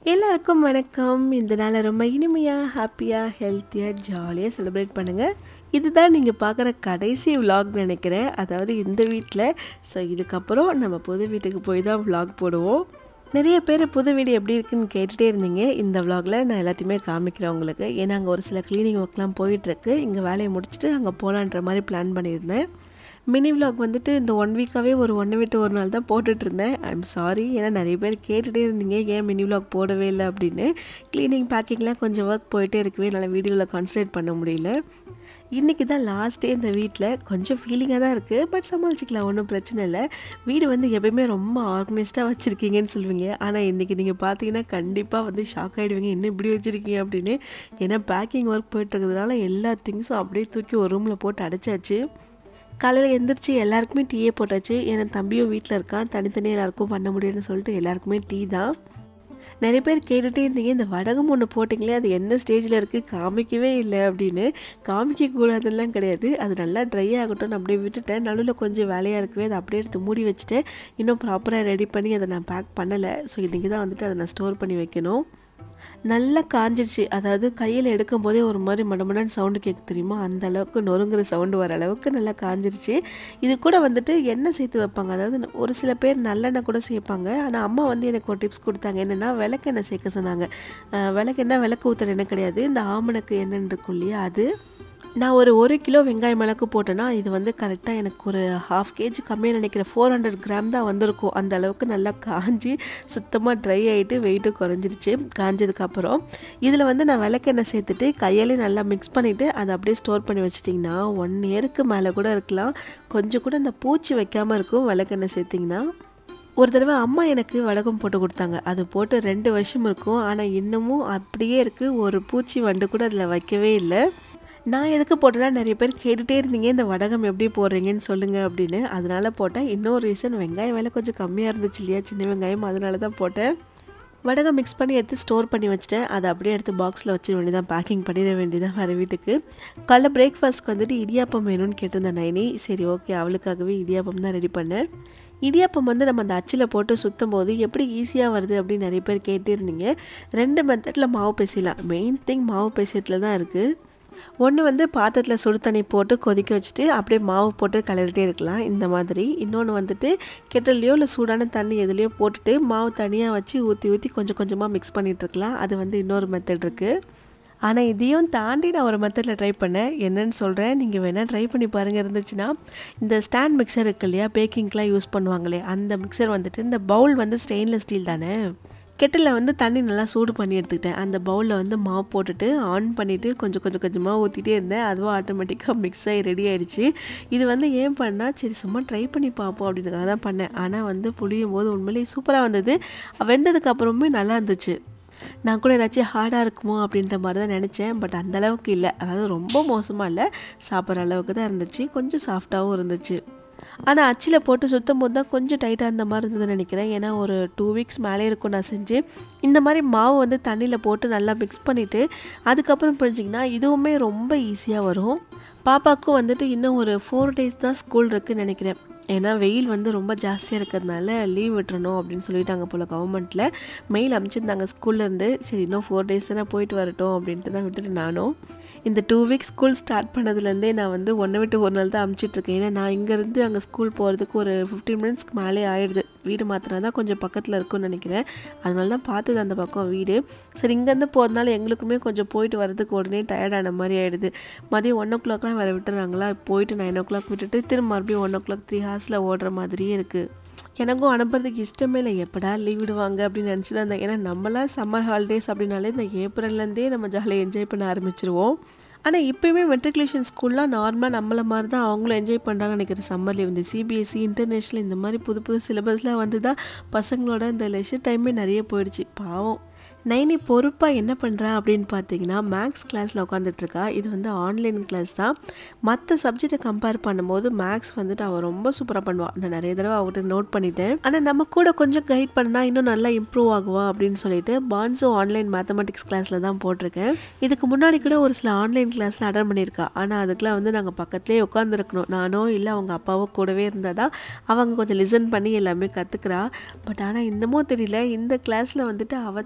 எல்லாருக்கும் வணக்கம் இந்த நாளை ரொம்ப இனிமையாக ஹாப்பியாக ஹெல்த்தியாக ஜாலியாக செலிப்ரேட் பண்ணுங்கள் இதுதான் நீங்கள் பார்க்குற கடைசி vlog நினைக்கிறேன் அதாவது இந்த வீட்டில் ஸோ இதுக்கப்புறம் நம்ம புது வீட்டுக்கு போய் தான் vlog போடுவோம் நிறைய பேர் புது வீடு எப்படி இருக்குன்னு கேட்டுகிட்டே இருந்தீங்க இந்த vlogல நான் எல்லாத்தையுமே காமிக்கிறேன் உங்களுக்கு ஏன்னா அங்கே ஒரு சில க்ளீனிங் ஒர்க்லாம் போயிட்டுருக்கு இங்கே வேலையை முடிச்சுட்டு அங்கே போகலான்ற மாதிரி பிளான் பண்ணியிருந்தேன் மினி vlog வந்துட்டு இந்த ஒன் வீக்காகவே ஒரு ஒன்று விட்டு ஒரு நாள் தான் போட்டுட்டு இருந்தேன் ஐம் சாரி ஏன்னா நிறைய பேர் கேட்டுகிட்டே இருந்தீங்க ஏன் மினி vlog போடவே இல்லை அப்படின்னு க்ளீனிங் பேக்கிங்லாம் கொஞ்சம் ஒர்க் போயிட்டே இருக்கவே என்னால் வீடியோவில் கான்சன்ட்ரேட் பண்ண முடியல இன்றைக்கி தான் லாஸ்ட் டே இந்த வீட்டில் கொஞ்சம் ஃபீலிங்காக தான் இருக்குது பட் சமாளிச்சிக்கலாம் ஒன்றும் பிரச்சனை இல்லை வீடு வந்து எப்பயுமே ரொம்ப ஆர்கனைஸ்டாக வச்சுருக்கீங்கன்னு சொல்லுவீங்க ஆனால் இன்றைக்கி நீங்கள் பார்த்தீங்கன்னா கண்டிப்பாக வந்து ஷாக் ஆகிடுவீங்க என்ன இப்படி வச்சுருக்கீங்க அப்படின்னு ஏன்னா பேக்கிங் ஒர்க் போயிட்டுருக்கிறதுனால எல்லா திங்ஸும் அப்படியே தூக்கி ஒரு ரூமில் போட்டு அடைச்சாச்சு காலையில் எந்திரிச்சு எல்லாருக்குமே டீயே போட்டாச்சு ஏன்னா தம்பியும் வீட்டில் இருக்கான் தனித்தனியாக எல்லாருக்கும் பண்ண முடியும்னு சொல்லிட்டு எல்லாருக்குமே டீ தான் நிறைய பேர் கேட்டுகிட்டே இருந்தீங்க இந்த வடகம் ஒன்று போட்டிங்களே அது எந்த ஸ்டேஜில் இருக்குது காமிக்கவே இல்லை அப்படின்னு காமிக்க கூடாதுலாம் கிடையாது அது நல்லா ட்ரை ஆகட்டும்னு அப்படியே விட்டுட்டேன் நடுவில் கொஞ்சம் வேலையாக இருக்கவே அதை அப்படியே எடுத்து மூடி வச்சுட்டேன் இன்னும் ப்ராப்பராக ரெடி பண்ணி அதை நான் பேக் பண்ணலை ஸோ இன்றைக்கி தான் வந்துட்டு அதை நான் ஸ்டோர் பண்ணி வைக்கணும் நல்லா காஞ்சிருச்சு அதாவது கையில் எடுக்கும் போதே ஒரு மாதிரி மடமடன்னு சவுண்டு கேட்க தெரியுமா அந்த அளவுக்கு நொறுங்குற சவுண்டு வர அளவுக்கு நல்லா காஞ்சிருச்சு இது கூட வந்துட்டு எண்ணெய் சேர்த்து வைப்பாங்க அதாவது ஒரு சில பேர் நல்லெண்ணெய் கூட சேர்ப்பாங்க ஆனால் அம்மா வந்து எனக்கு ஒரு டிப்ஸ் கொடுத்தாங்க என்னென்னா விளக்கெண்ணெய் சேர்க்க சொன்னாங்க அஹ் விளக்கெண்ணெய் விளக்கு ஊற்றுற எண்ணெய் கிடையாது இந்த ஆமணக்கு எண்ணெய் இருக்கும் இல்லையா அது நான் ஒரு ஒரு கிலோ வெங்காயம் மிளகு போட்டேன்னா இது வந்து கரெக்டாக எனக்கு ஒரு ஹாஃப் கேஜி கம்மியாக நினைக்கிறேன் ஃபோர் ஹண்ட்ரட் கிராம் தான் வந்திருக்கும் அந்த அளவுக்கு நல்லா காஞ்சி சுத்தமாக ட்ரை ஆகிட்டு வெயிட்டு குறைஞ்சிருச்சு காஞ்சதுக்கப்புறம் இதில் வந்து நான் விளக்கெண்ணெய் சேர்த்துட்டு கையாலே நல்லா மிக்ஸ் பண்ணிவிட்டு அதை அப்படியே ஸ்டோர் பண்ணி வச்சிட்டிங்கன்னா ஒன் இயருக்கு மேலே கூட இருக்கலாம் கொஞ்சம் கூட அந்த பூச்சி வைக்காமல் இருக்கும் விளக்கெண்ணெய் சேர்த்திங்கன்னா ஒரு தடவை அம்மா எனக்கு வடகம் போட்டு கொடுத்தாங்க அது போட்டு ரெண்டு வருஷம் இருக்கும் ஆனால் இன்னமும் அப்படியே இருக்குது ஒரு பூச்சி வண்டு கூட அதில் வைக்கவே இல்லை நான் எதுக்கு போட்டேன்னா நிறைய பேர் கேட்டுகிட்டே இருந்தீங்க இந்த வடகம் எப்படி போடுறீங்கன்னு சொல்லுங்கள் அப்படின்னு அதனால போட்டேன் இன்னொரு ரீசன் வெங்காயம் விலை கொஞ்சம் கம்மியாக இருந்துச்சு இல்லையா சின்ன வெங்காயம் அதனால தான் போட்டேன் வடகம் மிக்ஸ் பண்ணி எடுத்து ஸ்டோர் பண்ணி வச்சுட்டேன் அதை அப்படியே எடுத்து பாக்ஸில் வச்சிட வேண்டியதான் பேக்கிங் பண்ணிட வேண்டியதான் வேறு வீட்டுக்கு காலைல பிரேக்ஃபாஸ்ட்க்கு வந்துட்டு இடியாப்பம் வேணும்னு கேட்டிருந்தேன் நைனி சரி ஓகே அவளுக்காகவே இடியாப்பம் தான் ரெடி பண்ணேன் இடியாப்பம் வந்து நம்ம அந்த அச்சில் போட்டு சுற்றும் போது எப்படி ஈஸியாக வருது அப்படின்னு நிறைய பேர் கேட்டிருந்தீங்க ரெண்டு மெத்தடில் மாவு பேசிடலாம் மெயின் திங் மாவு பேசியத்தில் தான் இருக்குது ஒன்று வந்து பாத்திரத்தில் சுடு தண்ணி போட்டு கொதிக்க வச்சுட்டு அப்படியே மாவு போட்டு கலரிட்டே இருக்கலாம் இந்த மாதிரி இன்னொன்று வந்துட்டு கெட்டல்லையோ இல்லை சூடான தண்ணி எதுலேயோ போட்டுட்டு மாவு தனியாக வச்சு ஊற்றி ஊற்றி கொஞ்சம் கொஞ்சமாக மிக்ஸ் பண்ணிகிட்டு இருக்கலாம் அது வந்து இன்னொரு மெத்தட் இருக்குது ஆனால் இதையும் தாண்டி நான் ஒரு மெத்தடில் ட்ரை பண்ணேன் என்னன்னு சொல்கிறேன் நீங்கள் வேணால் ட்ரை பண்ணி பாருங்கள் இருந்துச்சுன்னா இந்த ஸ்டாண்ட் மிக்சர் இருக்கு இல்லையா பேக்கிங்க்கெலாம் யூஸ் பண்ணுவாங்களே அந்த மிக்சர் வந்துட்டு இந்த பவுல் வந்து ஸ்டெயின்லெஸ் ஸ்டீல் தானே கெட்டில் வந்து தண்ணி நல்லா சூடு பண்ணி எடுத்துக்கிட்டேன் அந்த பவுலில் வந்து மாவு போட்டுட்டு ஆன் பண்ணிவிட்டு கொஞ்சம் கொஞ்சம் கொஞ்சமாக ஊற்றிட்டே இருந்தேன் அதுவும் ஆட்டோமேட்டிக்காக மிக்ஸ் ஆகி ரெடி ஆகிடுச்சு இது வந்து ஏன் பண்ணால் சரி சும்மா ட்ரை பண்ணி பார்ப்போம் அப்படின்றதுக்காக தான் பண்ணேன் ஆனால் வந்து புளியும் போது உண்மையிலேயே சூப்பராக வந்தது வெந்ததுக்கு அப்புறமே நல்லா இருந்துச்சு நான் கூட ஏதாச்சும் ஹார்டாக இருக்குமோ அப்படின்ற மாதிரி தான் நினச்சேன் பட் அந்த அளவுக்கு இல்லை அதாவது ரொம்ப மோசமாக இல்லை சாப்பிட்ற அளவுக்கு தான் இருந்துச்சு கொஞ்சம் சாஃப்டாகவும் இருந்துச்சு ஆனால் அச்சில் போட்டு சுத்தம் போது தான் கொஞ்சம் டைட்டாக இருந்த மாதிரி இருந்ததுன்னு நினைக்கிறேன் ஏன்னா ஒரு டூ வீக்ஸ் மேலே இருக்கும் நான் செஞ்சு இந்த மாதிரி மாவு வந்து தண்ணியில் போட்டு நல்லா மிக்ஸ் பண்ணிவிட்டு அதுக்கப்புறம் புரிஞ்சிங்கன்னா இதுவுமே ரொம்ப ஈஸியாக வரும் பாப்பாவுக்கும் வந்துட்டு இன்னும் ஒரு ஃபோர் டேஸ் தான் ஸ்கூல் இருக்குதுன்னு நினைக்கிறேன் ஏன்னா வெயில் வந்து ரொம்ப ஜாஸ்தியாக இருக்கிறதுனால லீவ் விட்டுறணும் அப்படின்னு சொல்லிட்டாங்க போல் கவர்மெண்ட்டில் மெயில் அமைச்சிருந்தாங்க ஸ்கூல்லேருந்து சரி இன்னும் ஃபோர் டேஸ் தானே போயிட்டு வரட்டும் அப்படின்ட்டு தான் விட்டுட்டு நானும் இந்த டூ வீக்ஸ் ஸ்கூல் ஸ்டார்ட் பண்ணதுலேருந்தே நான் வந்து ஒன்றை விட்டு ஒரு நாள் தான் அமுச்சிட்ருக்கேன் ஏன்னா நான் இங்கேருந்து அங்கே ஸ்கூல் போகிறதுக்கு ஒரு ஃபிஃப்டீன் மினிட்ஸ்க்கு மேலே ஆயிடுது வீடு மாத்திரம் தான் கொஞ்சம் பக்கத்தில் இருக்கும்னு நினைக்கிறேன் அதனால தான் பார்த்தது அந்த பக்கம் வீடு சரி இங்கேருந்து போகிறதுனால எங்களுக்குமே கொஞ்சம் போயிட்டு வரதுக்கு உடனே டயர்டான மாதிரி ஆகிடுது மதியம் ஒன் ஓ கிளாக்லாம் வேறு விட்டுறாங்களா போயிட்டு நைன் ஓ கிளாக் விட்டுட்டு திரும்ப மறுபடியும் ஒன் ஓ கிளாக் த்ரீ ஹார்ஸில் ஓடுற மாதிரியே இருக்குது எனக்கும் அனுப்புறதுக்கு இஷ்டமே இல்லை எப்படா லீவ் விடுவாங்க அப்படின்னு நினச்சி தான் இருந்தேன் ஏன்னா நம்மளாம் சம்மர் ஹாலிடேஸ் அப்படின்னாலே இந்த ஏப்ரல்லேருந்தே நம்ம ஜாலியாக என்ஜாய் பண்ண ஆரம்பிச்சிருவோம் ஆனால் இப்போயுமே மெட்ரிகுலேஷன் ஸ்கூல்லாம் நார்மலாக நம்மள மாதிரி தான் அவங்களும் என்ஜாய் பண்ணுறாங்கன்னு நினைக்கிறேன் சம்மர் லீவ் இந்த சிபிஎஸ்சி இன்டர்நேஷ்னல் இந்த மாதிரி புது புது சிலபஸ்லாம் வந்து தான் பசங்களோட இந்த லெஷர் டைமே நிறைய போயிடுச்சு பாவம் நைனி பொறுப்பாக என்ன பண்ணுறா அப்படின்னு பார்த்தீங்கன்னா மேக்ஸ் கிளாஸில் உட்காந்துட்ருக்கா இது வந்து ஆன்லைன் கிளாஸ் தான் மற்ற சப்ஜெக்டை கம்பேர் பண்ணும்போது மேக்ஸ் வந்துட்டு அவள் ரொம்ப சூப்பராக பண்ணுவாள் நான் நிறைய தடவை அவகிட்ட நோட் பண்ணிட்டேன் ஆனால் நம்ம கூட கொஞ்சம் கைட் பண்ணால் இன்னும் நல்லா இம்ப்ரூவ் ஆகுவா அப்படின்னு சொல்லிட்டு பான்ஸோ ஆன்லைன் மேத்தமெட்டிக்ஸ் கிளாஸில் தான் போட்டிருக்கேன் இதுக்கு முன்னாடி கூட ஒரு சில ஆன்லைன் கிளாஸில் அட்டன் பண்ணியிருக்கா ஆனால் அதுக்கெலாம் வந்து நாங்கள் பக்கத்துலேயே உட்காந்துருக்கணும் நானோ இல்லை அவங்க அப்பாவோ கூடவே இருந்தால் தான் அவங்க கொஞ்சம் லிசன் பண்ணி எல்லாமே கற்றுக்குறா பட் ஆனால் இன்னமும் தெரியல இந்த கிளாஸில் வந்துட்டு அவள் தனியாக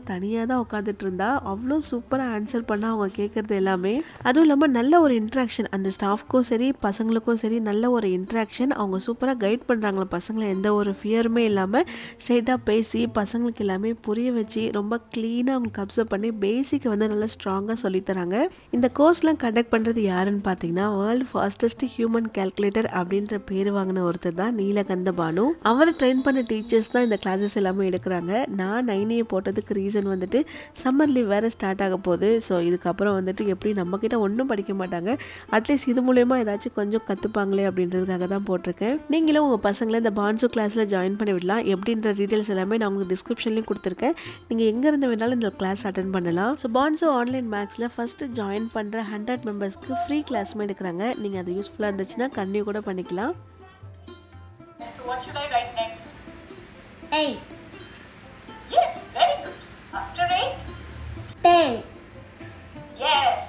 தான் உட்காந்துட்டு இருந்தா அவ்வளோ சூப்பராக ஆன்சர் பண்ண அவங்க கேட்குறது எல்லாமே அதுவும் இல்லாமல் நல்ல ஒரு இன்ட்ராக்ஷன் அந்த ஸ்டாஃப்க்கும் சரி பசங்களுக்கும் சரி நல்ல ஒரு இன்ட்ராக்ஷன் அவங்க சூப்பராக கைட் பண்ணுறாங்களே பசங்களை எந்த ஒரு ஃபியருமே இல்லாமல் ஸ்ட்ரைட்டாக பேசி பசங்களுக்கு எல்லாமே புரிய வச்சு ரொம்ப க்ளீனாக அவங்களுக்கு அப்சர்வ் பண்ணி பேசிக்கை வந்து நல்லா ஸ்ட்ராங்காக சொல்லித்தராங்க இந்த கோர்ஸ்லாம் கண்டக்ட் பண்ணுறது யாருன்னு பார்த்தீங்கன்னா வேர்ல்டு ஃபாஸ்டஸ்ட் ஹியூமன் கால்குலேட்டர் அப்படின்ற பேர் வாங்கின ஒருத்தர் தான் நீலகந்த பானு அவரை ட்ரெயின் பண்ண டீச்சர்ஸ் தான் இந்த கிளாஸஸ் எல்லாமே எடுக்கிறாங்க நான் நைனியை போட்டதுக்கு ரீசன் வந்துட்டு சம்மர் லீவ் வேறு ஸ்டார்ட் ஆக போகுது ஸோ இதுக்கப்புறம் வந்துட்டு எப்படி நம்மக்கிட்ட ஒன்றும் படிக்க மாட்டாங்க அட்லீஸ்ட் இது மூலயமா ஏதாச்சும் கொஞ்சம் கற்றுப்பாங்களே அப்படின்றதுக்காக தான் போட்டிருக்கேன் நீங்களும் உங்கள் பசங்களை இந்த பான்சோ கிளாஸில் ஜாயின் பண்ணி விடலாம் எப்படின்ற டீட்டெயில்ஸ் எல்லாமே நான் உங்களுக்கு டிஸ்கிரிப்ஷன்லையும் கொடுத்துருக்கேன் நீங்கள் எங்கேருந்து வேணாலும் இந்த கிளாஸ் அட்டன் பண்ணலாம் ஸோ பான்சோ ஆன்லைன் மேக்ஸில் ஃபஸ்ட்டு ஜாயின் பண்ணுற ஹண்ட்ரட் மெம்பர்ஸ்க்கு ஃப்ரீ கிளாஸுமே எடுக்கிறாங்க நீங்கள் அது யூஸ்ஃபுல்லாக இருந்துச்சுன்னா கண்டினியூ கூட பண்ணிக்கலாம் So what should I write next? eight, Yes, very good. After eight? ten, Yes.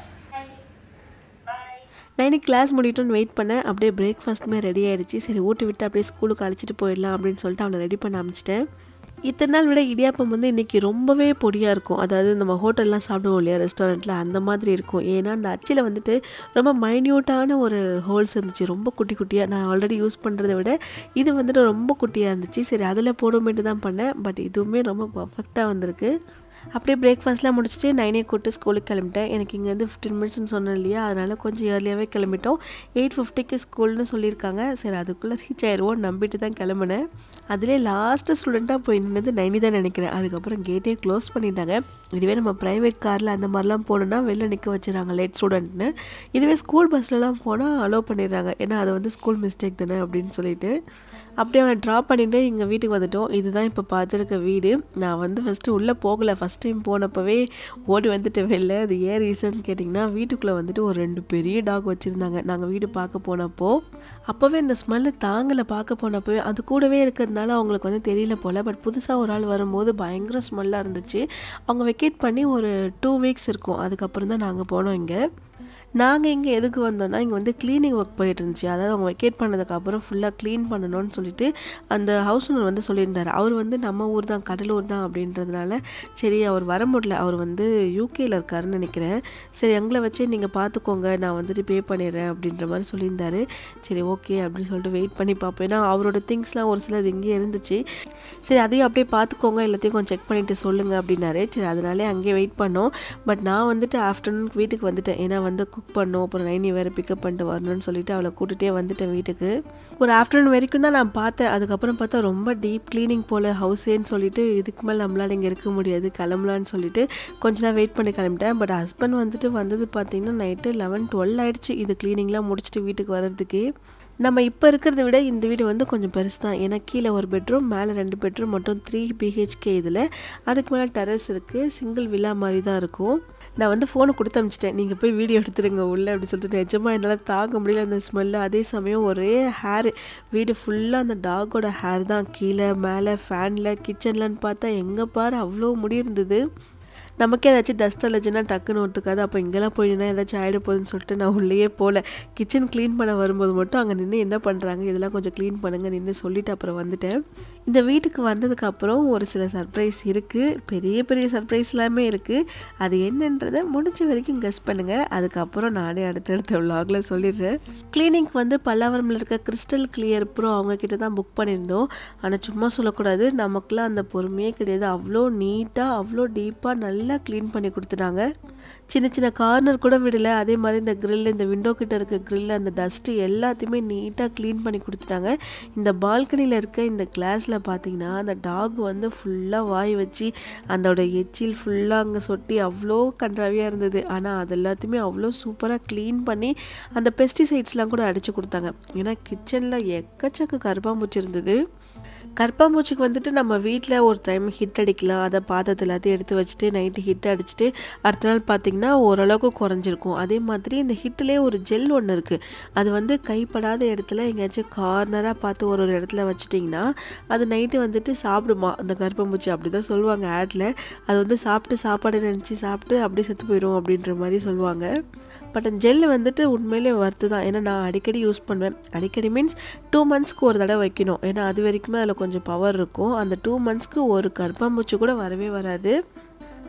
Bye. நைனுக்கு கிளாஸ் முடிட்டோன்னு வெயிட் பண்ணேன் அப்படியே பிரேக்ஃபாஸ்ட்டுமே ரெடி ஆயிடுச்சு சரி ஊட்டி விட்டு அப்படியே ஸ்கூலுக்கு அழைச்சிட்டு போயிடலாம் அப்படின்னு சொல்லிட்டு அவளை ரெடி பண்ண ஆரம்பிச்சிட்டேன் இத்தனை நாள் விட இடியாப்பம் வந்து இன்றைக்கி ரொம்பவே பொடியாக இருக்கும் அதாவது நம்ம ஹோட்டல்லாம் சாப்பிடுவோம் இல்லையா ரெஸ்டாரண்ட்டில் அந்த மாதிரி இருக்கும் ஏன்னா அந்த அச்சில் வந்துட்டு ரொம்ப மைன்யூட்டான ஒரு ஹோல்ஸ் இருந்துச்சு ரொம்ப குட்டி குட்டியாக நான் ஆல்ரெடி யூஸ் பண்ணுறதை விட இது வந்துட்டு ரொம்ப குட்டியாக இருந்துச்சு சரி அதில் போடுமேட்டு தான் பண்ணேன் பட் இதுவுமே ரொம்ப பர்ஃபெக்டாக வந்திருக்கு அப்படியே பிரேக்ஃபாஸ்ட்லாம் முடிச்சுட்டு நைனே கூட்டு ஸ்கூலுக்கு கிளம்பிட்டேன் எனக்கு இங்கேருந்து ஃபிஃப்டீன் மினிட்ஸ்னு சொன்னேன் இல்லையா அதனால் கொஞ்சம் ஏர்லியாகவே கிளம்பிட்டோம் எயிட் ஃபிஃப்டிக்கு ஸ்கூல்னு சொல்லியிருக்காங்க சரி அதுக்குள்ளே ரீச் ஆயிடுவோம் நம்பிட்டு தான் கிளம்புனேன் அதிலே லாஸ்ட்டு ஸ்டூடெண்ட்டாக போய் நின்னது நைனி தான் நினைக்கிறேன் அதுக்கப்புறம் கேட்டே க்ளோஸ் பண்ணிட்டாங்க இதுவே நம்ம ப்ரைவேட் காரில் அந்த மாதிரிலாம் போனோன்னா வெளில நிற்க வச்சுறாங்க லேட் ஸ்டூடெண்ட்னு இதுவே ஸ்கூல் பஸ்லலாம் போனால் அலோவ் பண்ணிடுறாங்க ஏன்னா அது வந்து ஸ்கூல் மிஸ்டேக் தானே அப்படின்னு சொல்லிட்டு அப்படியே அவனை ட்ராப் பண்ணிவிட்டு எங்கள் வீட்டுக்கு வந்துட்டோம் இதுதான் இப்போ பார்த்துருக்க வீடு நான் வந்து ஃபஸ்ட்டு உள்ளே போகலை ஃபஸ்ட் டைம் போனப்பவே ஓடி வந்துட்டு வெளில அது ஏன் ரீசன் கேட்டிங்கன்னா வீட்டுக்குள்ளே வந்துட்டு ஒரு ரெண்டு பெரிய டாக் வச்சுருந்தாங்க நாங்கள் வீடு பார்க்க போனப்போ அப்போவே இந்த ஸ்மெல்லு தாங்கலை பார்க்க போனப்பவே அது கூடவே இருக்கிறதுனால அவங்களுக்கு வந்து தெரியல போல் பட் புதுசாக ஒரு ஆள் வரும்போது பயங்கர ஸ்மெல்லாக இருந்துச்சு அவங்க வெக்கேட் பண்ணி ஒரு டூ வீக்ஸ் இருக்கும் அதுக்கப்புறம் தான் நாங்கள் போனோம் இங்கே நாங்கள் இங்கே எதுக்கு வந்தோம்னா இங்கே வந்து க்ளீனிங் ஒர்க் போயிட்டு இருந்துச்சு அதாவது அவங்க வெக்கேட் பண்ணதுக்கப்புறம் ஃபுல்லாக க்ளீன் பண்ணணும்னு சொல்லிட்டு அந்த ஹவுஸ் ஓனர் வந்து சொல்லியிருந்தார் அவர் வந்து நம்ம ஊர் தான் கடலூர் தான் அப்படின்றதுனால சரி அவர் வர முடியல அவர் வந்து யூகேயில் இருக்காருன்னு நினைக்கிறேன் சரி எங்களை வச்சு நீங்கள் பார்த்துக்கோங்க நான் வந்துட்டு பே பண்ணிடுறேன் அப்படின்ற மாதிரி சொல்லியிருந்தாரு சரி ஓகே அப்படின்னு சொல்லிட்டு வெயிட் பண்ணி பார்ப்போம் ஏன்னா அவரோட திங்ஸ்லாம் ஒரு சிலது இங்கேயே இருந்துச்சு சரி அதையும் அப்படியே பார்த்துக்கோங்க எல்லாத்தையும் கொஞ்சம் செக் பண்ணிவிட்டு சொல்லுங்கள் அப்படின்னாரு சரி அதனாலே அங்கேயே வெயிட் பண்ணோம் பட் நான் வந்துட்டு ஆஃப்டர்நூன் வீட்டுக்கு வந்துட்டேன் ஏன்னா வந்து குக் பண்ணோம் அப்புறம் நைனி வேறு பிக்கப் பண்ணிட்டு வரணும்னு சொல்லிட்டு அவளை கூட்டிகிட்டே வந்துட்டேன் வீட்டுக்கு ஒரு ஆஃப்டர்நூன் வரைக்கும் தான் நான் பார்த்தேன் அதுக்கப்புறம் பார்த்தா ரொம்ப டீப் க்ளீனிங் போல் ஹவுஸேன்னு சொல்லிட்டு இதுக்கு மேலே நம்மளால் இங்கே இருக்க முடியாது கிளம்பலான்னு சொல்லிட்டு கொஞ்ச நேரம் வெயிட் பண்ணி கிளம்பிட்டேன் பட் ஹஸ்பண்ட் வந்துட்டு வந்தது பார்த்தீங்கன்னா நைட்டு லெவன் டுவெல் ஆயிடுச்சு இது க்ளீனிங்லாம் முடிச்சுட்டு வீட்டுக்கு வர்றதுக்கே நம்ம இப்போ இருக்கிறத விட இந்த வீடு வந்து கொஞ்சம் பெருசு தான் ஏன்னா கீழே ஒரு பெட்ரூம் மேலே ரெண்டு பெட்ரூம் மட்டும் த்ரீ பிஹெச்கே இதில் அதுக்கு மேலே டெரஸ் இருக்குது சிங்கிள் வில்லா மாதிரி தான் இருக்கும் நான் வந்து ஃபோனை கொடுத்து அமிச்சிட்டேன் நீங்கள் போய் வீடியோ எடுத்துருங்க உள்ளே அப்படின்னு சொல்லிட்டு நிஜமாக என்னால் தாங்க முடியல அந்த ஸ்மெல்லு அதே சமயம் ஒரே ஹேர் வீடு ஃபுல்லாக அந்த டாகோட ஹேர் தான் கீழே மேலே ஃபேனில் கிச்சன்லன்னு பார்த்தா எங்கே பாரு அவ்வளோ முடி இருந்தது நமக்கே ஏதாச்சும் டஸ்ட் அலர்ஜினா டக்குன்னு ஒத்துக்காது அப்போ இங்கெல்லாம் போயினா ஏதாச்சும் ஆகிட போகுதுன்னு சொல்லிட்டு நான் உள்ளேயே போகல கிச்சன் க்ளீன் பண்ண வரும்போது மட்டும் அங்கே நின்று என்ன பண்ணுறாங்க இதெல்லாம் கொஞ்சம் க்ளீன் பண்ணுங்க நின்று சொல்லிட்டு அப்புறம் வந்துட்டேன் இந்த வீட்டுக்கு வந்ததுக்கப்புறம் ஒரு சில சர்ப்ரைஸ் இருக்குது பெரிய பெரிய சர்ப்ரைஸ் எல்லாமே இருக்குது அது என்னன்றதை முடிஞ்ச வரைக்கும் கெஸ் பண்ணுங்கள் அதுக்கப்புறம் நானே அடுத்தடுத்த விலாகில் சொல்லிடுறேன் கிளீனிக் வந்து பல்லாவரமில் இருக்க கிறிஸ்டல் கிளியர் ப்ரோ அவங்க கிட்ட தான் புக் பண்ணியிருந்தோம் ஆனால் சும்மா சொல்லக்கூடாது நமக்குலாம் அந்த பொறுமையே கிடையாது அவ்வளோ நீட்டாக அவ்வளோ டீப்பாக நல்லா க்ளீன் பண்ணி கொடுத்துட்டாங்க சின்ன சின்ன கார்னர் கூட விடல அதே மாதிரி இந்த grill இந்த விண்டோ கிட்ட இருக்க grill அந்த டஸ்ட்டு எல்லாத்தையுமே நீட்டாக க்ளீன் பண்ணி கொடுத்துட்டாங்க இந்த பால்கனியில் இருக்க இந்த கிளாஸில் பார்த்தீங்கன்னா அந்த டாக் வந்து ஃபுல்லாக வாய் வச்சு அதோட எச்சில் ஃபுல்லாக அங்கே சொட்டி அவ்வளோ கன்றாவியாக இருந்தது ஆனால் அது எல்லாத்தையுமே அவ்வளோ சூப்பராக க்ளீன் பண்ணி அந்த பெஸ்டிசைட்ஸ்லாம் கூட அடித்து கொடுத்தாங்க ஏன்னா கிச்சனில் எக்கச்சக்க கருப்பாம்பூச்சி இருந்தது கற்பாம்பூச்சிக்கு வந்துட்டு நம்ம வீட்டில் ஒரு டைம் ஹிட் அடிக்கலாம் அதை பாத்திரத்தை எல்லாத்தையும் எடுத்து வச்சுட்டு நைட்டு ஹிட் அடிச்சுட்டு அடுத்த நாள் பார்த்திங்கன்னா ஓரளவுக்கு குறைஞ்சிருக்கும் அதே மாதிரி இந்த ஹிட்லேயே ஒரு ஜெல் ஒன்று இருக்குது அது வந்து கைப்படாத இடத்துல எங்கேயாச்சும் கார்னராக பார்த்து ஒரு ஒரு இடத்துல வச்சிட்டிங்கன்னா அது நைட்டு வந்துட்டு சாப்பிடுமா அந்த கருப்பாம்பூச்சி அப்படி தான் சொல்லுவாங்க ஆடில் அது வந்து சாப்பிட்டு சாப்பாடு நினச்சி சாப்பிட்டு அப்படியே செத்து போயிடும் அப்படின்ற மாதிரி சொல்லுவாங்க பட் அந்த ஜெல்லு வந்துட்டு உண்மையிலே ஒர்த்து தான் ஏன்னா நான் அடிக்கடி யூஸ் பண்ணுவேன் அடிக்கடி மீன்ஸ் டூ மந்த்ஸ்க்கு ஒரு தடவை வைக்கணும் ஏன்னா அது வரைக்குமே அதில் கொஞ்சம் பவர் இருக்கும் அந்த டூ மந்த்ஸ்க்கு ஒரு கர்ப்பாம்பூச்சி கூட வரவே வராது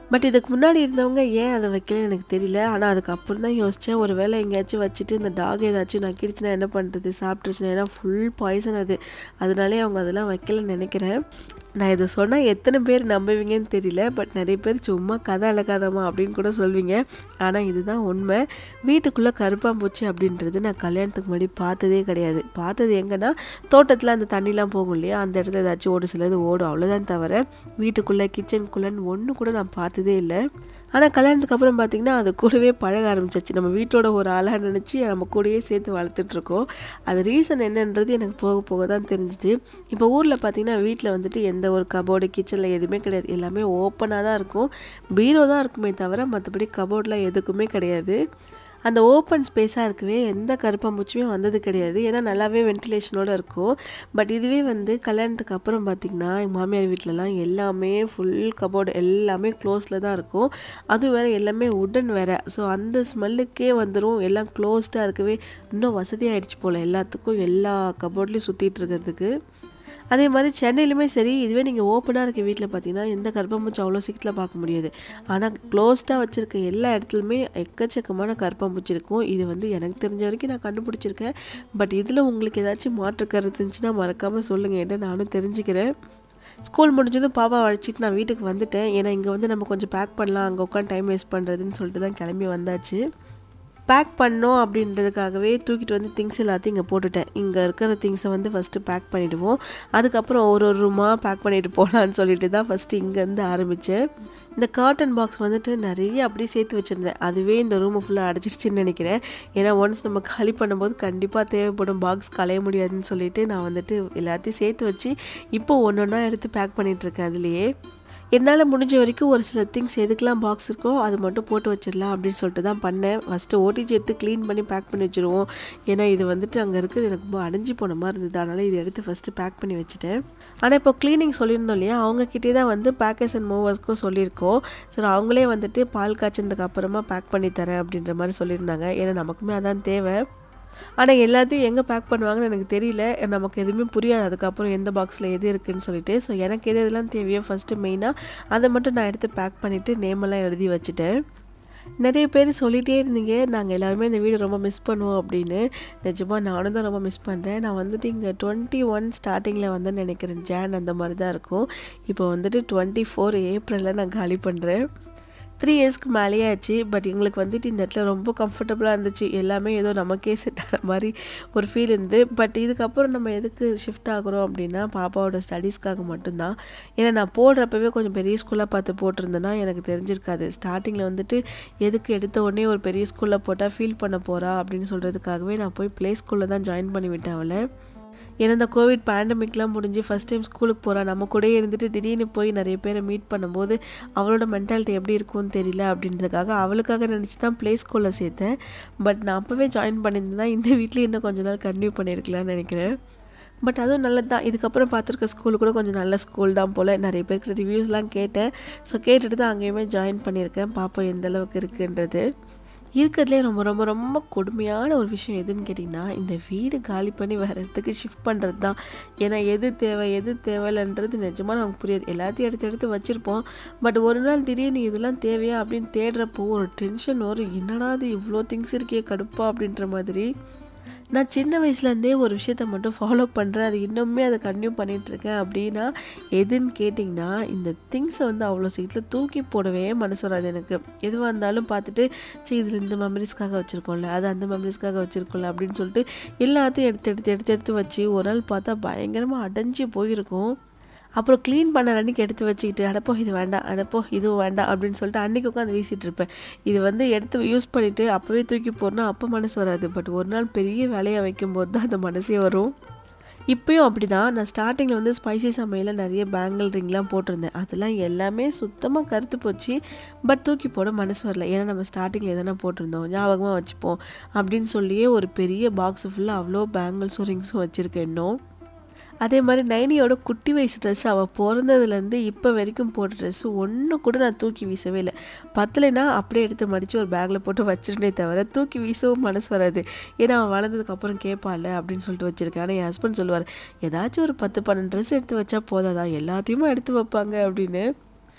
பட் இதுக்கு முன்னாடி இருந்தவங்க ஏன் அதை வைக்கலன்னு எனக்கு தெரியல ஆனால் அதுக்கப்புறம் தான் யோசித்தேன் ஒரு வேளை எங்கேயாச்சும் வச்சுட்டு இந்த டாக் ஏதாச்சும் நக்கிடுச்சுன்னா என்ன பண்ணுறது சாப்பிட்டுருச்சுன்னா ஏன்னா ஃபுல் பாய்சன் அது அதனாலே அவங்க அதெல்லாம் வைக்கலன்னு நினைக்கிறேன் நான் இதை சொன்னால் எத்தனை பேர் நம்புவீங்கன்னு தெரியல பட் நிறைய பேர் சும்மா கதை அழகாதம்மா அப்படின்னு கூட சொல்வீங்க ஆனால் இதுதான் உண்மை வீட்டுக்குள்ளே கருப்பாம்பூச்சி அப்படின்றது நான் கல்யாணத்துக்கு முன்னாடி பார்த்ததே கிடையாது பார்த்தது எங்கன்னா தோட்டத்தில் அந்த தண்ணிலாம் போகும் இல்லையா அந்த இடத்துல ஏதாச்சும் ஓடு சிலது ஓடும் அவ்வளோதான் தவிர வீட்டுக்குள்ளே கிச்சனுக்குள்ளேன்னு ஒன்று கூட நான் பார்த்ததே இல்லை ஆனால் கல்யாணத்துக்கு அப்புறம் பார்த்திங்கன்னா அது கூடவே பழக ஆரம்பிச்சிச்சு நம்ம வீட்டோட ஒரு ஆளாக நினச்சி நம்ம கூடயே சேர்த்து வளர்த்துட்ருக்கோம் அது ரீசன் என்னன்றது எனக்கு போக போக தான் தெரிஞ்சுது இப்போ ஊரில் பார்த்திங்கன்னா வீட்டில் வந்துட்டு எந்த ஒரு கபோர்டு கிச்சனில் எதுவுமே கிடையாது எல்லாமே ஓப்பனாக தான் இருக்கும் பீரோ தான் இருக்குமே தவிர மற்றபடி கபோர்டில் எதுக்குமே கிடையாது அந்த ஓப்பன் ஸ்பேஸாக இருக்கவே எந்த கருப்பாம்பூச்சியுமே வந்தது கிடையாது ஏன்னா நல்லாவே வென்டிலேஷனோடு இருக்கும் பட் இதுவே வந்து கல்யாணத்துக்கு அப்புறம் பார்த்திங்கன்னா எங்கள் மாமியார் வீட்டிலலாம் எல்லாமே ஃபுல் கபோர்டு எல்லாமே க்ளோஸில் தான் இருக்கும் அதுவும் வேறு எல்லாமே உடன் வேறு ஸோ அந்த ஸ்மெல்லுக்கே வந்துடும் எல்லாம் க்ளோஸ்டாக இருக்கவே இன்னும் வசதியாகிடுச்சு போல் எல்லாத்துக்கும் எல்லா கபோர்ட்லேயும் சுற்றிட்டு இருக்கிறதுக்கு அதே மாதிரி சென்னையிலுமே சரி இதுவே நீங்கள் ஓப்பனாக இருக்க வீட்டில் பார்த்தீங்கன்னா எந்த கருப்பாம்பூச்சி அவ்வளோ சீக்கிரத்தில் பார்க்க முடியாது ஆனால் க்ளோஸ்டாக வச்சுருக்க எல்லா இடத்துலையுமே எக்கச்சக்கமான கருப்பாம்பூச்சி இருக்கும் இது வந்து எனக்கு தெரிஞ்ச வரைக்கும் நான் கண்டுபிடிச்சிருக்கேன் பட் இதில் உங்களுக்கு ஏதாச்சும் மாற்று கருத்து இருந்துச்சுன்னா மறக்காமல் சொல்லுங்கள் என்ன நானும் தெரிஞ்சுக்கிறேன் ஸ்கூல் முடிஞ்சதும் பாப்பா அழைச்சிட்டு நான் வீட்டுக்கு வந்துட்டேன் ஏன்னா இங்கே வந்து நம்ம கொஞ்சம் பேக் பண்ணலாம் அங்கே உட்காந்து டைம் வேஸ்ட் பண்ணுறதுன்னு சொல்லிட்டு தான் கிளம்பி வந்தாச்சு பேக் பண்ணோம் அப்படின்றதுக்காகவே தூக்கிட்டு வந்து திங்ஸ் எல்லாத்தையும் இங்கே போட்டுட்டேன் இங்கே இருக்கிற திங்ஸை வந்து ஃபஸ்ட்டு பேக் பண்ணிவிடுவோம் அதுக்கப்புறம் ஒரு ஒரு ரூமாக பேக் பண்ணிட்டு போகலான்னு சொல்லிட்டு தான் ஃபஸ்ட்டு இங்கேருந்து ஆரம்பித்தேன் இந்த காட்டன் பாக்ஸ் வந்துட்டு நிறைய அப்படியே சேர்த்து வச்சுருந்தேன் அதுவே இந்த ரூமை ஃபுல்லாக அடைச்சிருச்சுன்னு நினைக்கிறேன் ஏன்னா ஒன்ஸ் நம்ம காலி பண்ணும்போது கண்டிப்பாக தேவைப்படும் பாக்ஸ் களைய முடியாதுன்னு சொல்லிட்டு நான் வந்துட்டு எல்லாத்தையும் சேர்த்து வச்சு இப்போ ஒன்று ஒன்றா எடுத்து பேக் பண்ணிகிட்ருக்கேன் அதுலேயே என்னால் முடிஞ்ச வரைக்கும் ஒரு சில திங்ஸ் எதுக்கெலாம் பாக்ஸ் இருக்கோ அது மட்டும் போட்டு வச்சிடலாம் அப்படின்னு சொல்லிட்டு தான் பண்ணேன் ஃபஸ்ட்டு ஓடிஜி எடுத்து க்ளீன் பண்ணி பேக் பண்ணி வச்சுருவோம் ஏன்னா இது வந்துட்டு அங்கே இருக்குது எனக்கு ரொம்ப அடைஞ்சு போன மாதிரி இருந்தது அதனால் இதை எடுத்து ஃபஸ்ட்டு பேக் பண்ணி வச்சுட்டேன் ஆனால் இப்போ க்ளீனிங் சொல்லியிருந்தோம் இல்லையா அவங்கக்கிட்டே தான் வந்து பேக்கர்ஸ் அண்ட் மூவர்ஸ்க்கும் சொல்லியிருக்கோம் சரி அவங்களே வந்துட்டு பால் காய்ச்சதுக்கு அப்புறமா பேக் பண்ணி தரேன் அப்படின்ற மாதிரி சொல்லியிருந்தாங்க ஏன்னா நமக்குமே அதான் தேவை ஆனால் எல்லாத்தையும் எங்கே பேக் பண்ணுவாங்கன்னு எனக்கு தெரியல நமக்கு எதுவுமே புரியாது அதுக்கப்புறம் எந்த பாக்ஸில் எது இருக்குதுன்னு சொல்லிட்டு ஸோ எனக்கு எது எதெல்லாம் தேவையோ ஃபஸ்ட்டு மெயினாக அதை மட்டும் நான் எடுத்து பேக் பண்ணிவிட்டு நேமெல்லாம் எழுதி வச்சுட்டேன் நிறைய பேர் சொல்லிகிட்டே இருந்தீங்க நாங்கள் எல்லாருமே இந்த வீடு ரொம்ப மிஸ் பண்ணுவோம் அப்படின்னு நிஜமாக நானும் தான் ரொம்ப மிஸ் பண்ணுறேன் நான் வந்துட்டு இங்கே டுவெண்ட்டி ஒன் ஸ்டார்டிங்கில் வந்து நினைக்கிறேன் ஜான் அந்த மாதிரி தான் இருக்கும் இப்போ வந்துட்டு டுவெண்ட்டி ஃபோர் ஏப்ரலில் நான் காலி பண்ணுறேன் த்ரீ இயர்ஸ்க்கு மேலேயே ஆச்சு பட் எங்களுக்கு வந்துட்டு இந்த இடத்துல ரொம்ப கம்ஃபர்டபுளாக இருந்துச்சு எல்லாமே ஏதோ நமக்கே செட் ஆன மாதிரி ஒரு ஃபீல் இருந்து பட் இதுக்கப்புறம் நம்ம எதுக்கு ஷிஃப்ட் ஆகுறோம் அப்படின்னா பாப்பாவோட ஸ்டடீஸ்க்காக மட்டும்தான் ஏன்னா நான் போடுறப்பவே கொஞ்சம் பெரிய ஸ்கூலாக பார்த்து போட்டிருந்தேன்னா எனக்கு தெரிஞ்சிருக்காது ஸ்டார்டிங்கில் வந்துட்டு எதுக்கு எடுத்த உடனே ஒரு பெரிய ஸ்கூலில் போட்டால் ஃபீல் பண்ண போகிறா அப்படின்னு சொல்கிறதுக்காகவே நான் போய் ப்ளே ஸ்கூலில் தான் ஜாயின் பண்ணி விட்டேன் அவளை ஏன்னா இந்த கோவிட் பேண்டமிக்லாம் முடிஞ்சு ஃபஸ்ட் டைம் ஸ்கூலுக்கு போகிறா நம்ம கூடயே இருந்துட்டு திடீர்னு போய் நிறைய பேரை மீட் பண்ணும்போது அவளோட மென்டாலிட்டி எப்படி இருக்கும்னு தெரியல அப்படின்றதுக்காக அவளுக்காக நினச்சி தான் ப்ளே ஸ்கூலில் சேர்த்தேன் பட் நான் அப்போவே ஜாயின் பண்ணியிருந்தேன்னா இந்த வீட்லேயும் இன்னும் கொஞ்ச நாள் கண்டினியூ பண்ணியிருக்கலாம்னு நினைக்கிறேன் பட் அதுவும் நல்லது தான் இதுக்கப்புறம் பார்த்துருக்க ஸ்கூல் கூட கொஞ்சம் நல்ல ஸ்கூல் தான் போல் நிறைய பேருக்கு ரிவ்யூஸ்லாம் கேட்டேன் ஸோ கேட்டுட்டு தான் அங்கேயுமே ஜாயின் பண்ணியிருக்கேன் பாப்பா எந்த அளவுக்கு இருக்குன்றது இருக்கிறதுலே ரொம்ப ரொம்ப ரொம்ப கொடுமையான ஒரு விஷயம் எதுன்னு கேட்டிங்கன்னா இந்த வீடு காலி பண்ணி வேறு இடத்துக்கு ஷிஃப்ட் பண்ணுறது தான் ஏன்னா எது தேவை எது தேவையில்லைன்றது நிஜமாக நமக்கு புரியாது எல்லாத்தையும் எடுத்து எடுத்து வச்சுருப்போம் பட் ஒரு நாள் திடீர்னு இதெல்லாம் தேவையா அப்படின்னு தேடுறப்போ ஒரு டென்ஷன் வரும் என்னடா அது இவ்வளோ திங்ஸ் இருக்கே கடுப்பா அப்படின்ற மாதிரி நான் சின்ன வயசுலேருந்தே ஒரு விஷயத்த மட்டும் ஃபாலோ பண்ணுறேன் அது இன்னுமே அதை கன்டினியூ பண்ணிகிட்ருக்கேன் அப்படின்னா எதுன்னு கேட்டிங்கன்னா இந்த திங்ஸை வந்து அவ்வளோ சீக்கிரத்தில் தூக்கி போடவே மனசு வராது எனக்கு எதுவாக இருந்தாலும் பார்த்துட்டு சரி இதில் இந்த மெமரிஸ்க்காக வச்சுருக்கோம்ல அது அந்த மெமரிஸ்க்காக வச்சுருக்கோம்ல அப்படின்னு சொல்லிட்டு எல்லாத்தையும் எடுத்து எடுத்து எடுத்து எடுத்து வச்சு ஒரு நாள் பார்த்தா பயங்கரமாக அடைஞ்சு போயிருக்கும் அப்புறம் க்ளீன் பண்ண அன்றைக்கி எடுத்து வச்சுக்கிட்டு அடப்போ இது வேண்டாம் அடப்போ இதுவும் வேண்டாம் அப்படின்னு சொல்லிட்டு அன்றைக்கி உட்காந்து வீசிகிட்டு இருப்பேன் இது வந்து எடுத்து யூஸ் பண்ணிவிட்டு அப்போவே தூக்கி போடணும் அப்போ மனசு வராது பட் ஒரு நாள் பெரிய வேலையாக வைக்கும்போது தான் அந்த மனசே வரும் இப்போயும் அப்படி தான் நான் ஸ்டார்டிங்கில் வந்து ஸ்பைசி சமையலில் நிறைய பேங்கிள் ரிங்லாம் போட்டிருந்தேன் அதெல்லாம் எல்லாமே சுத்தமாக கருத்து போச்சு பட் தூக்கி போட மனசு வரல ஏன்னா நம்ம ஸ்டார்டிங்கில் எதனா போட்டிருந்தோம் ஞாபகமாக வச்சுப்போம் அப்படின்னு சொல்லியே ஒரு பெரிய பாக்ஸ் ஃபுல்லாக அவ்வளோ பேங்கிள்ஸும் ரிங்ஸும் வச்சுருக்கேன் இன்னும் அதே மாதிரி நைனியோட குட்டி வயசு ட்ரெஸ் அவள் பிறந்ததுலேருந்து இப்போ வரைக்கும் போட்ட ட்ரெஸ்ஸு ஒன்று கூட நான் தூக்கி வீசவே இல்லை பத்தலைன்னா அப்படியே எடுத்து மடித்து ஒரு பேக்கில் போட்டு வச்சிருந்தே தவிர தூக்கி வீசவும் மனசு வராது ஏன்னா அவன் வளர்ந்ததுக்கப்புறம் கேட்பாள் அப்படின்னு சொல்லிட்டு வச்சுருக்கேன் ஆனால் என் ஹஸ்பண்ட் சொல்லுவார் ஏதாச்சும் ஒரு பத்து பன்னெண்டு ட்ரெஸ் எடுத்து வச்சா போதாதா எல்லாத்தையுமே எடுத்து வைப்பாங்க அப்படின்னு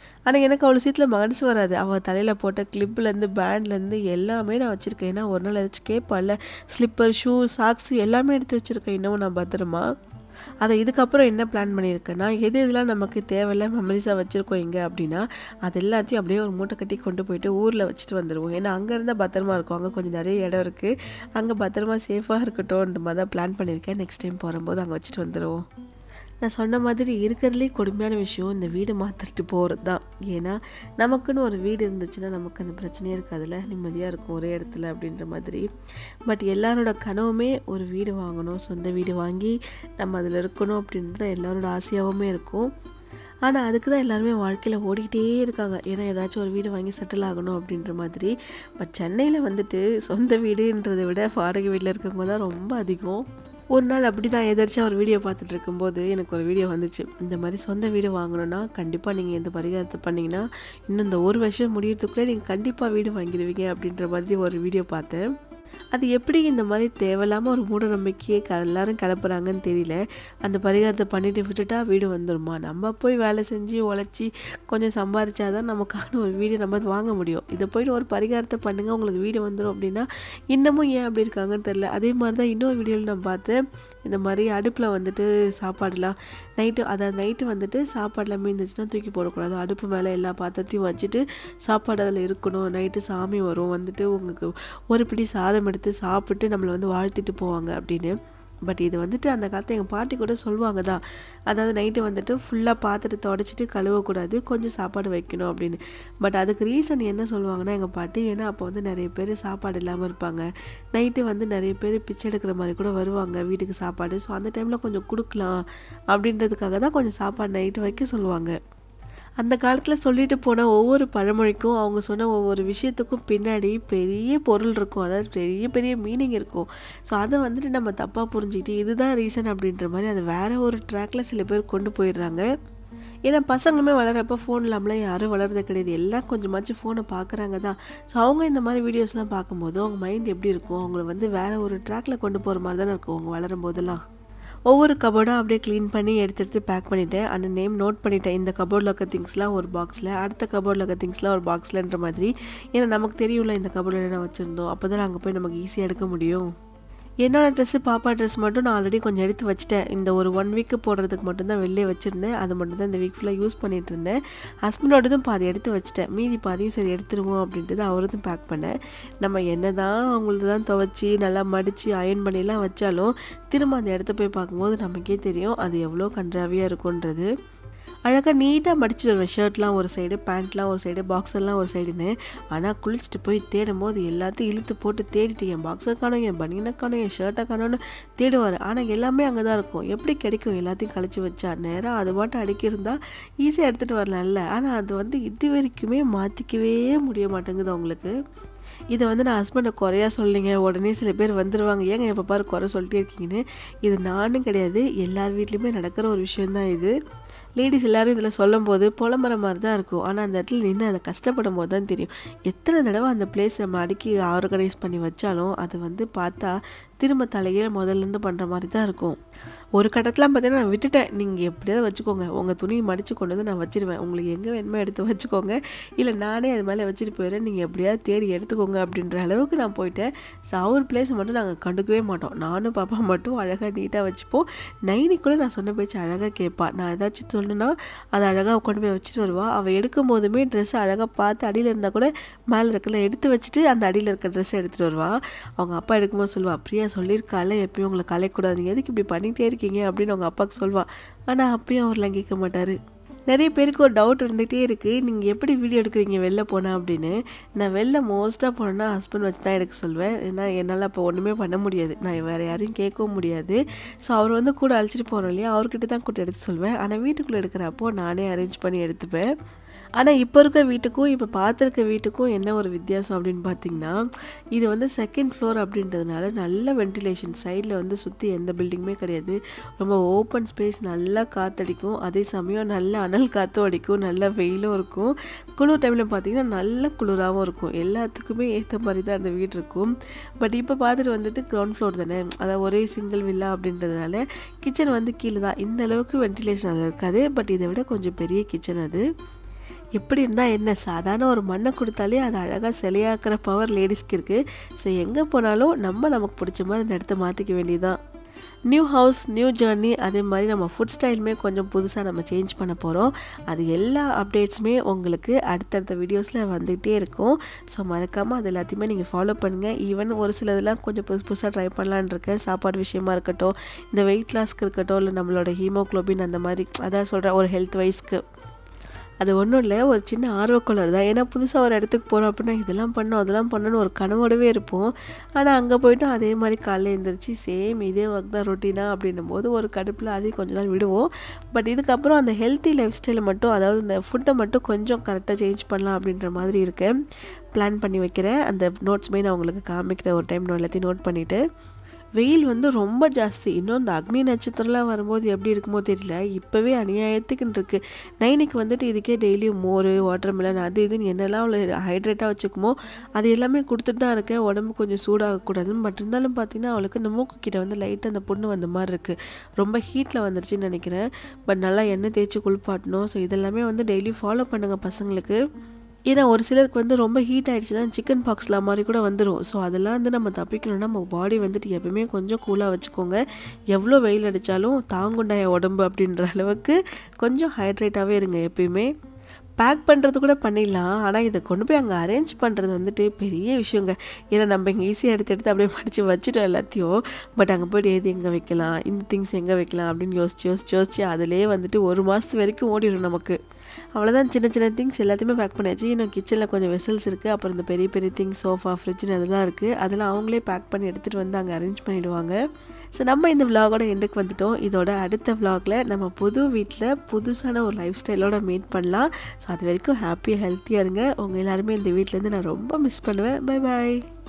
ஆனால் எனக்கு அவ்வளோ சீட்டில் மனசு வராது அவள் தலையில் போட்ட கிளிப்லேருந்து பேண்ட்லேருந்து எல்லாமே நான் வச்சுருக்கேன் ஏன்னா ஒரு நாள் ஏதாச்சும் கேட்பால ஸ்லிப்பர் ஷூ சாக்ஸ் எல்லாமே எடுத்து வச்சுருக்கேன் இன்னமும் நான் பத்திரமா அதை இதுக்கப்புறம் என்ன பிளான் பண்ணியிருக்கேன்னா எது இதெல்லாம் நமக்கு தேவையில்ல மெமரிஸாக வச்சுருக்கோம் இங்கே அப்படின்னா அது எல்லாத்தையும் அப்படியே ஒரு மூட்டை கட்டி கொண்டு போயிட்டு ஊரில் வச்சுட்டு வந்துடுவோம் ஏன்னா அங்கே இருந்தால் பத்திரமா இருக்கும் அங்கே கொஞ்சம் நிறைய இடம் இருக்குது அங்கே பத்திரமா சேஃபாக இருக்கட்டும் இந்த மாதிரி தான் பிளான் பண்ணியிருக்கேன் நெக்ஸ்ட் டைம் போகும்போது அங்கே வச்சுட்டு வந்துடுவோம் நான் சொன்ன மாதிரி இருக்கிறதுலே கொடுமையான விஷயம் இந்த வீடு மாற்றிட்டு போகிறது தான் ஏன்னா நமக்குன்னு ஒரு வீடு இருந்துச்சுன்னா நமக்கு அந்த பிரச்சனையே இருக்காதுல்ல நிம்மதியாக இருக்கும் ஒரே இடத்துல அப்படின்ற மாதிரி பட் எல்லாரோட கனவுமே ஒரு வீடு வாங்கணும் சொந்த வீடு வாங்கி நம்ம அதில் இருக்கணும் அப்படின்றது தான் எல்லாரோட ஆசையாகவுமே இருக்கும் ஆனால் அதுக்கு தான் எல்லாருமே வாழ்க்கையில் ஓடிக்கிட்டே இருக்காங்க ஏன்னா ஏதாச்சும் ஒரு வீடு வாங்கி செட்டில் ஆகணும் அப்படின்ற மாதிரி பட் சென்னையில் வந்துட்டு சொந்த வீடுன்றதை விட வாடகை வீட்டில் இருக்கவங்க தான் ரொம்ப அதிகம் ஒரு நாள் அப்படி தான் எதாச்சும் ஒரு வீடியோ பார்த்துட்டு இருக்கும்போது எனக்கு ஒரு வீடியோ வந்துச்சு இந்த மாதிரி சொந்த வீடு வாங்கணும்னா கண்டிப்பாக நீங்கள் இந்த பரிகாரத்தை பண்ணிங்கன்னா இன்னும் இந்த ஒரு வருஷம் முடியறதுக்குள்ளே நீங்கள் கண்டிப்பாக வீடு வாங்கிடுவீங்க அப்படின்ற மாதிரி ஒரு வீடியோ பார்த்தேன் அது எப்படி இந்த மாதிரி தேவையில்லாமல் ஒரு மூட நம்பிக்கையை க எல்லாரும் கிளப்புறாங்கன்னு தெரியல அந்த பரிகாரத்தை பண்ணிட்டு விட்டுட்டா வீடு வந்துடுமா நம்ம போய் வேலை செஞ்சு உழைச்சி கொஞ்சம் சம்பாரிச்சாதான் நமக்கான ஒரு வீடு நம்ம வாங்க முடியும் இதை போயிட்டு ஒரு பரிகாரத்தை பண்ணுங்கள் உங்களுக்கு வீடு வந்துடும் அப்படின்னா இன்னமும் ஏன் அப்படி இருக்காங்கன்னு தெரில அதே மாதிரி தான் இன்னொரு வீடியோவில் நான் பார்த்தேன் இந்த மாதிரி அடுப்பில் வந்துட்டு சாப்பாடுலாம் நைட்டு அதாவது நைட்டு வந்துட்டு சாப்பாடுலாம் மீந்துச்சுன்னா தூக்கி போடக்கூடாது அடுப்பு மேலே எல்லா பாத்திரத்தையும் வச்சுட்டு சாப்பாடு அதில் இருக்கணும் நைட்டு சாமி வரும் வந்துட்டு உங்களுக்கு ஒரு பிடி சாதம் எடுத்து சாப்பிட்டு நம்மளை வந்து வாழ்த்திட்டு போவாங்க அப்படின்னு பட் இது வந்துட்டு அந்த காலத்தில் எங்கள் பாட்டி கூட சொல்லுவாங்க தான் அதாவது நைட்டு வந்துட்டு ஃபுல்லாக பாத்திரத்தை தொடச்சிட்டு கழுவக்கூடாது கொஞ்சம் சாப்பாடு வைக்கணும் அப்படின்னு பட் அதுக்கு ரீசன் என்ன சொல்லுவாங்கன்னா எங்கள் பாட்டி ஏன்னா அப்போ வந்து நிறைய பேர் சாப்பாடு இல்லாமல் இருப்பாங்க நைட்டு வந்து நிறைய பேர் பிச்சை எடுக்கிற மாதிரி கூட வருவாங்க வீட்டுக்கு சாப்பாடு ஸோ அந்த டைமில் கொஞ்சம் கொடுக்கலாம் அப்படின்றதுக்காக தான் கொஞ்சம் சாப்பாடு நைட்டு வைக்க சொல்லுவாங்க அந்த காலத்தில் சொல்லிட்டு போன ஒவ்வொரு பழமொழிக்கும் அவங்க சொன்ன ஒவ்வொரு விஷயத்துக்கும் பின்னாடி பெரிய பொருள் இருக்கும் அதாவது பெரிய பெரிய மீனிங் இருக்கும் ஸோ அதை வந்துட்டு நம்ம தப்பாக புரிஞ்சுக்கிட்டு இதுதான் ரீசன் அப்படின்ற மாதிரி அதை வேற ஒரு ட்ராக்ல சில பேர் கொண்டு போயிடுறாங்க ஏன்னா பசங்களுமே வளரப்போ ஃபோன் இல்லாமலாம் யாரும் வளர்றது கிடையாது எல்லாம் கொஞ்சமாச்சும் ஃபோனை பார்க்குறாங்க தான் ஸோ அவங்க இந்த மாதிரி வீடியோஸ்லாம் பார்க்கும்போது அவங்க மைண்ட் எப்படி இருக்கும் அவங்கள வந்து வேற ஒரு ட்ராக்ல கொண்டு போகிற மாதிரி தானே இருக்கும் அவங்க வளரும் போதெல்லாம் ஒவ்வொரு கபோர்டாக அப்படியே க்ளீன் பண்ணி எடுத்து எடுத்து பேக் பண்ணிவிட்டேன் அந்த நேம் நோட் பண்ணிட்டேன் இந்த கபோர்டில் இருக்க திங்ஸ்லாம் ஒரு பாக்ஸில் அடுத்த கபோர்டில் இருக்க திங்ஸ்லாம் ஒரு பாக்ஸ்லன்ற மாதிரி ஏன்னா நமக்கு தெரியும்ல இந்த கபோர்டில் என்ன வச்சுருந்தோம் அப்போ தான் அங்கே போய் நமக்கு ஈஸியாக எடுக்க முடியும் என்னோட ட்ரெஸ்ஸு பாப்பா ட்ரெஸ் மட்டும் நான் ஆல்ரெடி கொஞ்சம் எடுத்து வச்சுட்டேன் இந்த ஒரு ஒன் வீக்கு போடுறதுக்கு மட்டும்தான் வெளிலே வச்சுருந்தேன் அது மட்டும் தான் இந்த வீக் ஃபுல்லாக யூஸ் பண்ணிகிட்டு இருந்தேன் ஹஸ்பண்டோடதும் பாதி எடுத்து வச்சுட்டேன் மீதி பாதியும் சரி எடுத்துருவோம் அப்படின்ட்டு தான் அவரதும் பேக் பண்ணேன் நம்ம என்ன தான் அவங்களது தான் துவைச்சி நல்லா மடித்து அயன் பண்ணிலாம் வச்சாலும் திரும்ப அந்த இடத்த போய் பார்க்கும்போது நமக்கே தெரியும் அது எவ்வளோ கன்றாவியாக இருக்குன்றது அழகாக நீட்டாக மடிச்சிட்டு வருவேன் ஷர்ட்லாம் ஒரு சைடு பேண்ட்லாம் ஒரு சைடு பாக்ஸர்லாம் ஒரு சைடுன்னு ஆனால் குளிச்சுட்டு போய் தேடும் போது எல்லாத்தையும் இழுத்து போட்டு தேடிட்டு என் பாக்ஸை காணும் என் பனியனை காணும் என் ஷர்ட்டை காணும்னு தேடுவார் ஆனால் எல்லாமே அங்கே தான் இருக்கும் எப்படி கிடைக்கும் எல்லாத்தையும் கழிச்சு வச்சா நேராக அது பாட்டு அடுக்கியிருந்தா ஈஸியாக எடுத்துகிட்டு வரலாம்ல ஆனால் அது வந்து இது வரைக்குமே மாற்றிக்கவே முடிய மாட்டேங்குது அவங்களுக்கு இதை வந்து நான் ஹஸ்பண்டை குறையா சொல்லிங்க உடனே சில பேர் வந்துடுவாங்க ஏங்க எப்போ பாரு குறை சொல்லிட்டே இருக்கீங்கன்னு இது நானும் கிடையாது எல்லார் வீட்லேயுமே நடக்கிற ஒரு விஷயந்தான் இது லேடிஸ் எல்லாரும் இதில் சொல்லும் போது புலம்புற மாதிரி தான் இருக்கும் ஆனால் அந்த இடத்துல நின்று அதை கஷ்டப்படும் போது தான் தெரியும் எத்தனை தடவை அந்த பிளேஸ் நம்ம அடுக்கி ஆர்கனைஸ் பண்ணி வச்சாலும் அது வந்து பார்த்தா திரும்ப தலைகீழ முதல்லேருந்து பண்ணுற மாதிரி தான் இருக்கும் ஒரு கட்டத்தில் பார்த்தீங்கன்னா நான் விட்டுட்டேன் நீங்கள் எப்படியாவது வச்சுக்கோங்க உங்கள் துணியை மடித்து கொண்டு வந்து நான் வச்சிருவேன் உங்களுக்கு எங்கே வேணுமோ எடுத்து வச்சுக்கோங்க இல்லை நானே அது மேலே வச்சுட்டு போயிடுறேன் நீங்கள் எப்படியாவது தேடி எடுத்துக்கோங்க அப்படின்ற அளவுக்கு நான் போயிட்டேன் ஸோ அவர் பிளேஸ் மட்டும் நாங்கள் கண்டுக்கவே மாட்டோம் நானும் பாப்பா மட்டும் அழகாக நீட்டாக வச்சுப்போம் நைனிக்குள்ளே நான் சொன்ன பேச்சு அழகாக கேட்பா நான் ஏதாச்சும் சொன்னேன்னா அதை அழகாக கொண்டு போய் வச்சுட்டு வருவா அவள் எடுக்கும் போதுமே ட்ரெஸ் அழகாக பார்த்து அடியில் இருந்தால் கூட மேலே இருக்கல எடுத்து வச்சுட்டு அந்த அடியில் இருக்க ட்ரெஸ்ஸை எடுத்துகிட்டு வருவா அவங்க அப்பா எடுக்கும்போது சொல்லுவா பிரியா சொல்லியிருக்கால எப்பயும் உங்களை கலைக்கூடாது நீங்கள் எதுக்கு இப்படி பண்ணிகிட்டே இருக்கீங்க அப்படின்னு அவங்க அப்பாவுக்கு சொல்வா ஆனால் அப்பயும் அவர்லாம் கேட்க மாட்டார் நிறைய பேருக்கு ஒரு டவுட் இருந்துகிட்டே இருக்குது நீங்கள் எப்படி வீடியோ எடுக்கிறீங்க வெளில போனால் அப்படின்னு நான் வெளில மோஸ்ட்டாக போனேன்னா ஹஸ்பண்ட் வச்சு தான் எடுக்க சொல்வேன் ஏன்னா என்னால் அப்போ ஒன்றுமே பண்ண முடியாது நான் வேறு யாரையும் கேட்கவும் முடியாது ஸோ அவர் வந்து கூட அழைச்சிட்டு போகிறோம் இல்லையா அவர்கிட்ட தான் கூட்ட எடுத்து சொல்வேன் ஆனால் வீட்டுக்குள்ளே எடுக்கிறப்போ நானே அரேஞ்ச் பண்ணி எடுத்துப்பேன் ஆனால் இப்போ இருக்க வீட்டுக்கும் இப்போ பார்த்துருக்க வீட்டுக்கும் என்ன ஒரு வித்தியாசம் அப்படின்னு பார்த்தீங்கன்னா இது வந்து செகண்ட் ஃப்ளோர் அப்படின்றதுனால நல்ல வென்டிலேஷன் சைடில் வந்து சுற்றி எந்த பில்டிங்குமே கிடையாது ரொம்ப ஓப்பன் ஸ்பேஸ் நல்லா காற்றடிக்கும் அதே சமயம் நல்ல அனல் காற்றும் அடிக்கும் நல்ல வெயிலும் இருக்கும் குளிர் டைமில் பார்த்தீங்கன்னா நல்ல குளிராகவும் இருக்கும் எல்லாத்துக்குமே ஏற்ற மாதிரி தான் அந்த வீடு இருக்கும் பட் இப்போ பார்த்துட்டு வந்துட்டு கிரவுண்ட் ஃப்ளோர் தானே அதாவது ஒரே சிங்கிள் வில்லா அப்படின்றதுனால கிச்சன் வந்து கீழே தான் இந்த அளவுக்கு வென்டிலேஷன் அதில் இருக்காது பட் இதை விட கொஞ்சம் பெரிய கிச்சன் அது எப்படி இருந்தால் என்ன சாதாரண ஒரு மண்ணை கொடுத்தாலே அது அழகாக சிலையாக்குற பவர் லேடிஸ்க்கு இருக்குது ஸோ எங்கே போனாலும் நம்ம நமக்கு பிடிச்ச மாதிரி இந்த இடத்த மாற்றிக்க வேண்டியதுதான் நியூ ஹவுஸ் நியூ ஜேர்னி அதே மாதிரி நம்ம ஃபுட் ஸ்டைலுமே கொஞ்சம் புதுசாக நம்ம சேஞ்ச் பண்ண போகிறோம் அது எல்லா அப்டேட்ஸுமே உங்களுக்கு அடுத்தடுத்த வீடியோஸில் வந்துகிட்டே இருக்கும் ஸோ மறக்காமல் அது எல்லாத்தையுமே நீங்கள் ஃபாலோ பண்ணுங்கள் ஈவன் ஒரு சிலதெல்லாம் கொஞ்சம் புதுசு புதுசாக ட்ரை பண்ணலான்னு இருக்கேன் சாப்பாடு விஷயமா இருக்கட்டும் இந்த வெயிட் லாஸ்க்கு இருக்கட்டும் இல்லை நம்மளோட ஹீமோக்ளோபின் அந்த மாதிரி அதான் சொல்கிறேன் ஒரு ஹெல்த் வைஸ்க்கு அது ஒன்றும் இல்லை ஒரு சின்ன ஆர்வக்கோளர் தான் ஏன்னா புதுசாக ஒரு இடத்துக்கு போகிறோம் அப்படின்னா இதெல்லாம் பண்ணோம் அதெல்லாம் பண்ணணும்னு ஒரு கனவோடவே இருப்போம் ஆனால் அங்கே போயிட்டு அதே மாதிரி காலைல எழுந்திரிச்சு சேம் இதே ஒர்க் தான் ரொட்டீனா அப்படின்னும் போது ஒரு கடுப்பில் அதையும் கொஞ்ச நாள் விடுவோம் பட் இதுக்கப்புறம் அந்த ஹெல்த்தி லைஃப் ஸ்டைலை மட்டும் அதாவது இந்த ஃபுட்டை மட்டும் கொஞ்சம் கரெக்டாக சேஞ்ச் பண்ணலாம் அப்படின்ற மாதிரி இருக்கேன் பிளான் பண்ணி வைக்கிறேன் அந்த நோட்ஸுமே நான் உங்களுக்கு காமிக்கிறேன் ஒரு டைம் நான் எல்லாத்தையும் நோட் பண்ணிவிட்டு வெயில் வந்து ரொம்ப ஜாஸ்தி இன்னும் இந்த அக்னி நட்சத்திரம்லாம் வரும்போது எப்படி இருக்குமோ தெரியல இப்போவே அநியாயத்துக்குன்னு இருக்குது நைனுக்கு வந்துட்டு இதுக்கே டெய்லியும் மோர் வாட்டர் மிலன் அது இதுன்னு என்னெல்லாம் அவ்வளோ ஹைட்ரேட்டாக வச்சுக்குமோ அது எல்லாமே கொடுத்துட்டு தான் இருக்கேன் உடம்பு கொஞ்சம் சூடாகக்கூடாதுன்னு பட் இருந்தாலும் பார்த்தீங்கன்னா அவளுக்கு இந்த மூக்கு கிட்ட வந்து லைட்டாக அந்த புண்ணு வந்த மாதிரி இருக்குது ரொம்ப ஹீட்டில் வந்துருச்சுன்னு நினைக்கிறேன் பட் நல்லா எண்ணெய் தேய்ச்சி குளிப்பாட்டணும் ஸோ இதெல்லாமே வந்து டெய்லி ஃபாலோ பண்ணுங்கள் பசங்களுக்கு ஏன்னா ஒரு சிலருக்கு வந்து ரொம்ப ஹீட் ஆகிடுச்சுன்னா சிக்கன் பாக்ஸ்லாம் மாதிரி கூட வந்துடும் ஸோ அதெல்லாம் வந்து நம்ம தப்பிக்கணும்னா நம்ம பாடி வந்துட்டு எப்பவுமே கொஞ்சம் கூலாக வச்சுக்கோங்க எவ்வளோ வெயில் அடித்தாலும் தாங்குண்டா என் உடம்பு அப்படின்ற அளவுக்கு கொஞ்சம் ஹைட்ரேட்டாகவே இருங்க எப்பயுமே பேக் பண்ணுறது கூட பண்ணிடலாம் ஆனால் இதை கொண்டு போய் அங்கே அரேஞ்ச் பண்ணுறது வந்துட்டு பெரிய விஷயங்க ஏன்னா நம்ம இங்கே ஈஸியாக எடுத்து எடுத்து அப்படியே மடித்து வச்சுட்டோம் எல்லாத்தையும் பட் அங்கே போய்ட்டு எது எங்கே வைக்கலாம் இந்த திங்ஸ் எங்கே வைக்கலாம் அப்படின்னு யோசிச்சு யோசிச்சு யோசிச்சு அதிலே வந்துட்டு ஒரு மாதத்து வரைக்கும் ஓடிடும் நமக்கு அவ்வளோதான் சின்ன சின்ன திங்ஸ் எல்லாத்தையுமே பேக் பண்ணியாச்சு இன்னும் கிச்சனில் கொஞ்சம் வெசல்ஸ் இருக்குது அப்புறம் இந்த பெரிய பெரிய திங்ஸ் சோஃபா ஃப்ரிட்ஜ்னு அதெல்லாம் இருக்குது அதெல்லாம் அவங்களே பேக் பண்ணி எடுத்துகிட்டு வந்து அங்கே அரேஞ்ச் பண்ணிவிடுவாங்க ஸோ நம்ம இந்த விலாகோட எண்டுக்கு வந்துட்டோம் இதோட அடுத்த விலாகில் நம்ம புது வீட்டில் புதுசான ஒரு லைஃப் ஸ்டைலோட மீட் பண்ணலாம் ஸோ அது வரைக்கும் ஹாப்பியாக ஹெல்த்தியாக இருங்க உங்கள் எல்லாருமே இந்த வீட்டிலேருந்து நான் ரொம்ப மிஸ் பண்ணுவேன் பை பாய்